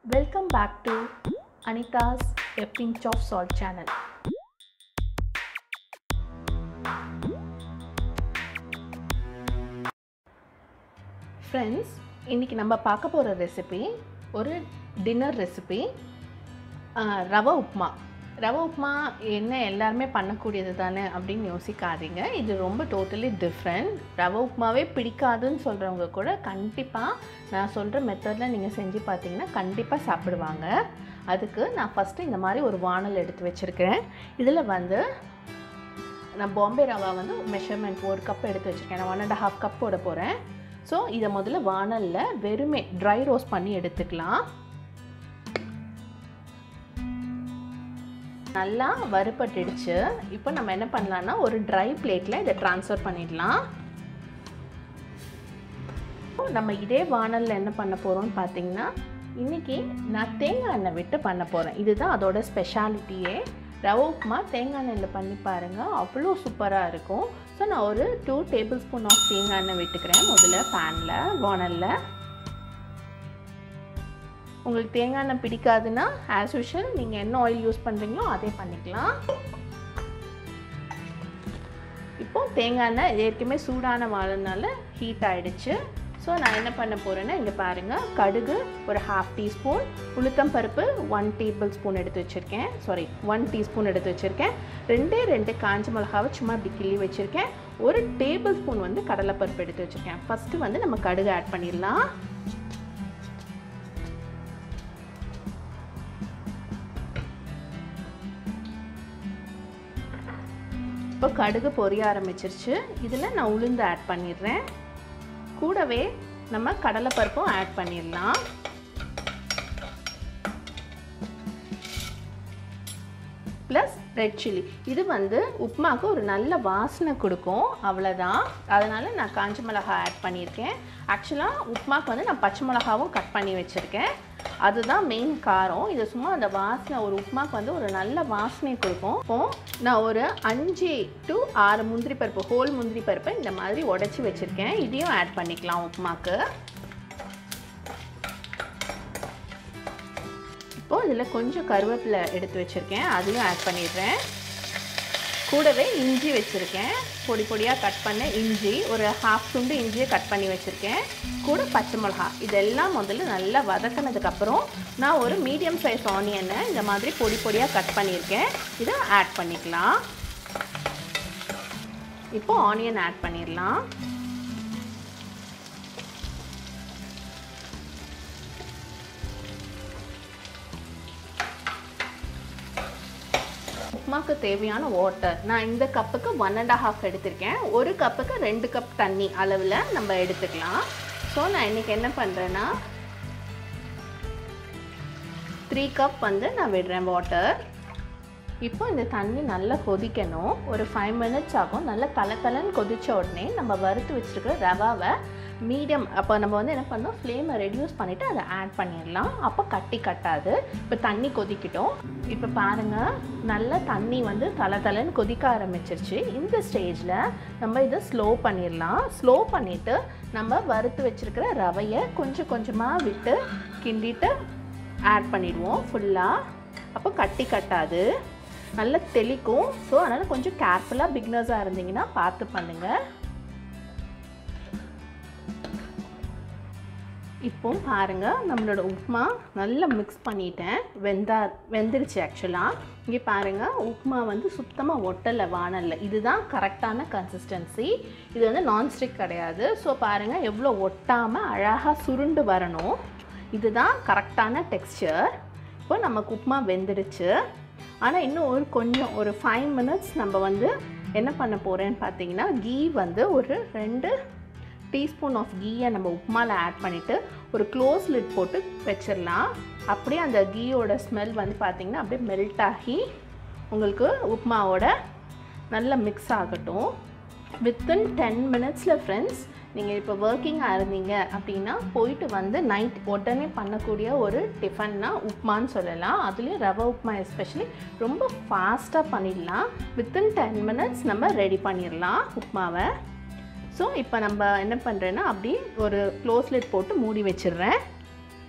Welcome back to Anita's A Pinch of Salt channel. Friends இன்றைக்கி நம்ம பார்க்க போகிற ரெசிபி ஒரு டின்னர் ரெசிபி ரவை உப்புமா ரவை உப்புமா என்ன எல்லாருமே பண்ணக்கூடியது தானே அப்படின்னு யோசிக்காதீங்க இது ரொம்ப டோட்டலி டிஃப்ரெண்ட் ரவை உப்புமாவே பிடிக்காதுன்னு சொல்கிறவங்க கூட கண்டிப்பாக நான் சொல்கிற மெத்தடில் நீங்கள் செஞ்சு பார்த்தீங்கன்னா கண்டிப்பாக சாப்பிடுவாங்க அதுக்கு நான் ஃபஸ்ட்டு இந்த மாதிரி ஒரு வானல் எடுத்து வச்சுருக்கிறேன் இதில் வந்து நான் பாம்பே ரவா வந்து மெஷர்மெண்ட் ஒரு கப் எடுத்து வச்சுருக்கேன் நான் ஒன் அண்ட் ஹாஃப் கப் போட போகிறேன் ஸோ இதை முதல்ல வானலில் வெறுமே ட்ரை ரோஸ்ட் பண்ணி எடுத்துக்கலாம் நல்லா வறுபட்டுடுச்சு இப்போ நம்ம என்ன பண்ணலான்னா ஒரு ட்ரை பிளேட்டில் இதை ட்ரான்ஸ்ஃபர் பண்ணிடலாம் நம்ம இதே வானலில் என்ன பண்ண போகிறோம்னு பார்த்தீங்கன்னா இன்றைக்கி நான் தேங்காய் எண்ணெய் விட்டு பண்ண போகிறேன் இதுதான் அதோட ஸ்பெஷாலிட்டியே ரவை உப்புமா தேங்காய் எண்ணெயில் பண்ணி பாருங்கள் அவ்வளோ சூப்பராக இருக்கும் ஸோ நான் ஒரு டூ டேபிள் ஸ்பூன் ஆஃப் தேங்காய் எண்ணெய் விட்டுக்கிறேன் முதல்ல பேனில் வானலில் உங்களுக்கு தேங்காய் எண்ணெய் பிடிக்காதுன்னா ஆஸ் யூஷுவல் நீங்கள் என்ன ஆயில் யூஸ் பண்ணுறீங்களோ அதே பண்ணிக்கலாம் இப்போ தேங்காய் எண்ணெய் இது ஏற்கனவே சூடான வாழனால ஹீட் ஆகிடுச்சு ஸோ நான் என்ன பண்ண போகிறேன்னா இங்கே பாருங்கள் கடுகு ஒரு ஹாஃப் டீஸ்பூன் உளுத்தம் பருப்பு ஒன் டேபிள் ஸ்பூன் எடுத்து வச்சுருக்கேன் சாரி ஒன் டீஸ்பூன் எடுத்து வச்சுருக்கேன் ரெண்டே ரெண்டு காஞ்ச மிளகாவை சும்மா அப்படி கிள்ளி வச்சுருக்கேன் ஒரு டேபிள் ஸ்பூன் வந்து கடலைப்பருப்பு எடுத்து வச்சுருக்கேன் ஃபஸ்ட்டு வந்து நம்ம கடுகு ஆட் பண்ணிடலாம் இப்போ கடுகு பொரிய ஆரம்பிச்சிருச்சு இதில் நான் உளுந்து ஆட் பண்ணிடுறேன் கூடவே நம்ம கடலைப்பருப்பும் ஆட் பண்ணிடலாம் ப்ளஸ் ரெட் சில்லி இது வந்து உப்புமாவுக்கு ஒரு நல்ல வாசனை கொடுக்கும் அவ்வளோதான் அதனால் நான் காஞ்ச மிளகா ஆட் பண்ணியிருக்கேன் ஆக்சுவலாக உப்புமாவுக்கு வந்து நான் பச்சை மிளகாவும் கட் பண்ணி வச்சுருக்கேன் அதுதான் மெயின் காரம் இது சும்மா அந்த வாசனை ஒரு உப்புமாவுக்கு வந்து ஒரு நல்ல வாசனை கொடுக்கும் இப்போ நான் ஒரு அஞ்சு டு ஆறு முந்திரி பருப்பு ஹோல் முந்திரி பருப்பை இந்த மாதிரி உடச்சி வச்சுருக்கேன் இதையும் ஆட் பண்ணிக்கலாம் உப்புமாக்கு இப்போது இதில் கொஞ்சம் கருவேப்பிலை எடுத்து வச்சுருக்கேன் அதையும் ஆட் பண்ணிடுறேன் கூடவே இஞ்சி வச்சுருக்கேன் பொடி பொடியாக கட் பண்ண இஞ்சி ஒரு ஹாஃப் துண்டு இஞ்சியை கட் பண்ணி வச்சுருக்கேன் கூட பச்சை மிளகா இதெல்லாம் முதல்ல நல்லா வதக்கினதுக்கப்புறம் நான் ஒரு மீடியம் சைஸ் ஆனியனை இந்த மாதிரி பொடி பொடியாக கட் பண்ணியிருக்கேன் இதை ஆட் பண்ணிக்கலாம் இப்போது ஆனியன் ஆட் பண்ணிடலாம் உப்புமாக்கு தேவையான வாட்டர் நான் இந்த கப்புக்கு ஒன் அண்ட் ஹாஃப் எடுத்திருக்கேன் ஒரு கப்புக்கு ரெண்டு கப் தண்ணி அளவில் நம்ம எடுத்துக்கலாம் ஸோ நான் இன்றைக்கி என்ன பண்ணுறேன்னா த்ரீ கப் வந்து நான் விடுறேன் வாட்டர் இப்போ இந்த தண்ணி நல்லா கொதிக்கணும் ஒரு ஃபைவ் மினிட்ஸ் ஆகும் நல்லா தலை தலைன்னு கொதித்த உடனே நம்ம வறுத்து வச்சுருக்கிற ரவாவை மீடியம் அப்போ நம்ம வந்து என்ன பண்ணோம் ஃப்ளேமை ரெடியூஸ் பண்ணிவிட்டு அதை ஆட் பண்ணிடலாம் அப்போ கட்டி கட்டாது இப்போ தண்ணி கொதிக்கிட்டோம் இப்போ பாருங்கள் நல்லா தண்ணி வந்து தலை தலைன்னு கொதிக்க ஆரம்பிச்சிருச்சு இந்த ஸ்டேஜில் நம்ம இதை ஸ்லோ பண்ணிடலாம் ஸ்லோ பண்ணிவிட்டு நம்ம வறுத்து வச்சுருக்கிற ரவையை கொஞ்சம் கொஞ்சமாக விட்டு கிண்டிட்டு ஆட் பண்ணிடுவோம் ஃபுல்லாக அப்போ கட்டி கட்டாது நல்லா தெளிக்கும் ஸோ அதனால் கொஞ்சம் கேர்ஃபுல்லாக பிக்னர்ஸாக இருந்தீங்கன்னா பார்த்து பண்ணுங்கள் இப்போ பாருங்கள் நம்மளோட உப்புமா நல்லா மிக்ஸ் பண்ணிட்டேன் வெந்தா வெந்துருச்சு ஆக்சுவலாக இங்கே பாருங்கள் உப்புமா வந்து சுத்தமாக ஒட்டலை வானலில் இதுதான் கரெக்டான கன்சிஸ்டன்சி இது வந்து நான்ஸ்டிக் கிடையாது ஸோ பாருங்கள் எவ்வளோ ஒட்டாமல் அழகாக சுருண்டு வரணும் இதுதான் கரெக்டான டெக்ஸ்சர் இப்போ நமக்கு உப்புமா வெந்துடுச்சு ஆனால் இன்னும் ஒரு கொஞ்சம் ஒரு ஃபைவ் மினிட்ஸ் நம்ம வந்து என்ன பண்ண போகிறேன்னு பார்த்தீங்கன்னா கீ வந்து ஒரு ரெண்டு டீஸ்பூன் ஆஃப் கீயை நம்ம உப்புமாவில் ஆட் பண்ணிவிட்டு ஒரு க்ளோஸ் லிட் போட்டு வச்சிடலாம் அப்படியே அந்த கீயோட ஸ்மெல் வந்து பார்த்திங்கன்னா அப்படியே மெல்ட் ஆகி உங்களுக்கு உப்புமாவோட நல்லா மிக்ஸ் ஆகட்டும் வித்தின் டென் மினிட்ஸில் ஃப்ரெண்ட்ஸ் நீங்கள் இப்போ ஒர்க்கிங்காக இருந்தீங்க அப்படின்னா போயிட்டு வந்து நைட் உடனே பண்ணக்கூடிய ஒரு டிஃபன்னா உப்மான்னு சொல்லலாம் அதுலேயும் ரவை உப்மா எஸ்பெஷலி ரொம்ப ஃபாஸ்ட்டாக பண்ணிடலாம் வித்தின் டென் மினிட்ஸ் நம்ம ரெடி பண்ணிடலாம் உப்மாவை ஸோ இப்போ நம்ம என்ன பண்ணுறேன்னா அப்படி ஒரு க்ளோஸ் லிட் போட்டு மூடி வச்சிடுறேன்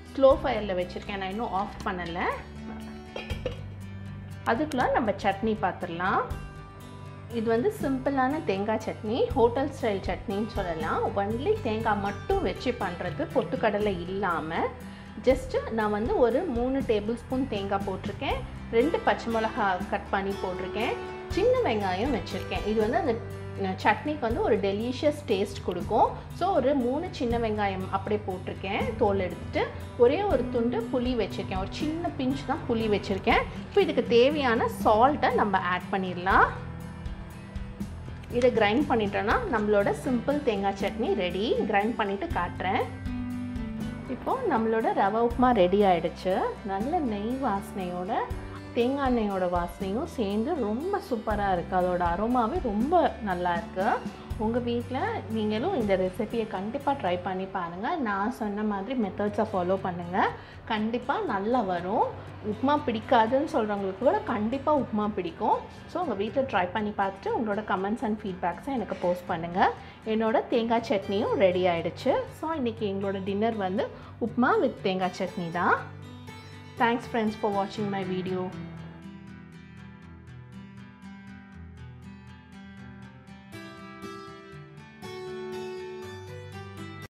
ஸ்லோ ஃபயரில் வச்சுருக்கேன் நான் இன்னும் ஆஃப் பண்ணலை அதுக்குள்ள நம்ம சட்னி பார்த்துடலாம் இது வந்து சிம்பிளான தேங்காய் சட்னி ஹோட்டல் ஸ்டைல் சட்னின்னு சொல்லலாம் ஒன்லி தேங்காய் மட்டும் வச்சு பண்ணுறது பொட்டுக்கடலை இல்லாமல் ஜஸ்ட்டு நான் வந்து ஒரு மூணு டேபிள் ஸ்பூன் தேங்காய் போட்டிருக்கேன் ரெண்டு பச்சை மிளகா கட் பண்ணி போட்டிருக்கேன் சின்ன வெங்காயம் வச்சுருக்கேன் இது வந்து அந்த சட்னிக்கு வந்து ஒரு டெலிஷியஸ் டேஸ்ட் கொடுக்கும் ஸோ ஒரு மூணு சின்ன வெங்காயம் அப்படியே போட்டிருக்கேன் தோல் எடுத்துட்டு ஒரே ஒரு துண்டு புளி வச்சுருக்கேன் ஒரு சின்ன பிஞ்ச் தான் புளி வச்சுருக்கேன் இப்போ இதுக்கு தேவையான சால்ட்டை நம்ம ஆட் பண்ணிடலாம் இதை கிரைண்ட் பண்ணிட்டோன்னா நம்மளோட சிம்பிள் தேங்காய் சட்னி ரெடி கிரைண்ட் பண்ணிவிட்டு காட்டுறேன் இப்போது நம்மளோட ரவை உப்புமா ரெடி ஆகிடுச்சு நல்ல நெய் வாசனையோட தேங்காய் எண்ணெயோட வாசனையும் சேர்ந்து ரொம்ப சூப்பராக இருக்குது அதோட அரோமாவே ரொம்ப நல்லா இருக்குது உங்கள் வீட்டில் நீங்களும் இந்த ரெசிபியை கண்டிப்பாக ட்ரை பண்ணி பாருங்கள் நான் சொன்ன மாதிரி மெத்தட்ஸை ஃபாலோ பண்ணுங்கள் கண்டிப்பாக நல்லா வரும் உப்புமா பிடிக்காதுன்னு சொல்கிறவங்களுக்கு கூட கண்டிப்பாக உப்புமா பிடிக்கும் ஸோ உங்கள் வீட்டில் ட்ரை பண்ணி பார்த்துட்டு உங்களோட கமெண்ட்ஸ் அண்ட் ஃபீட்பேக்ஸை எனக்கு போஸ்ட் பண்ணுங்கள் என்னோட தேங்காய் சட்னியும் ரெடி ஆகிடுச்சு ஸோ இன்றைக்கி எங்களோட டின்னர் வந்து உப்புமா வித் தேங்காய் சட்னி தான் தேங்க்ஸ் ஃப்ரெண்ட்ஸ் ஃபார் வாட்சிங் மை வீடியோ